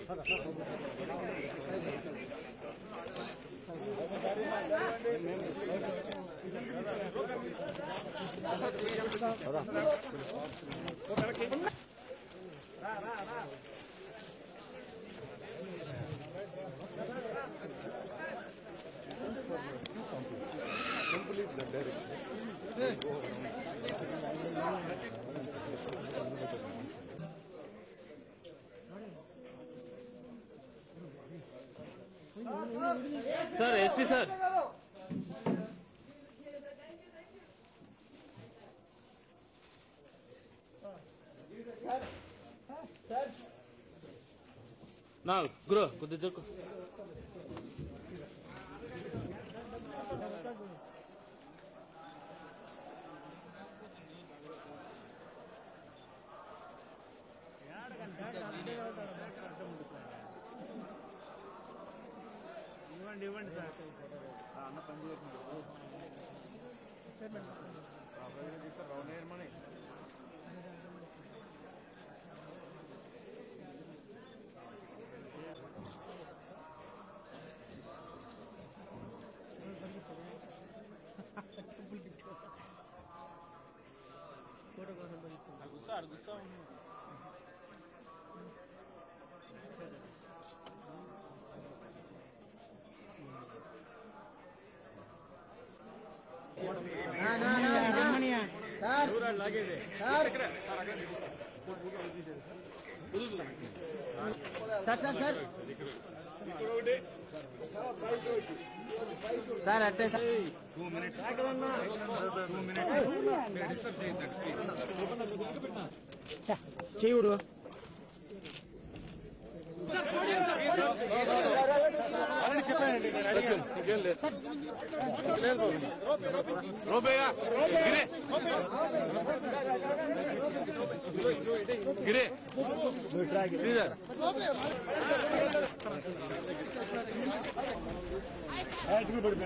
sir SP sir నా గురు కొద్ది జరుకు ఇవ్వండి ఇవ్వండి సార్ అన్న పని చేయకుండా రౌండ్ వేయమని కూర్చో ఆడు కూర్చో సార్ సార్ సార్ సార్ అట్టే సార్ చేయుడు రోబేయా గిరే గిరే శ్రీధర్ పడిపోయి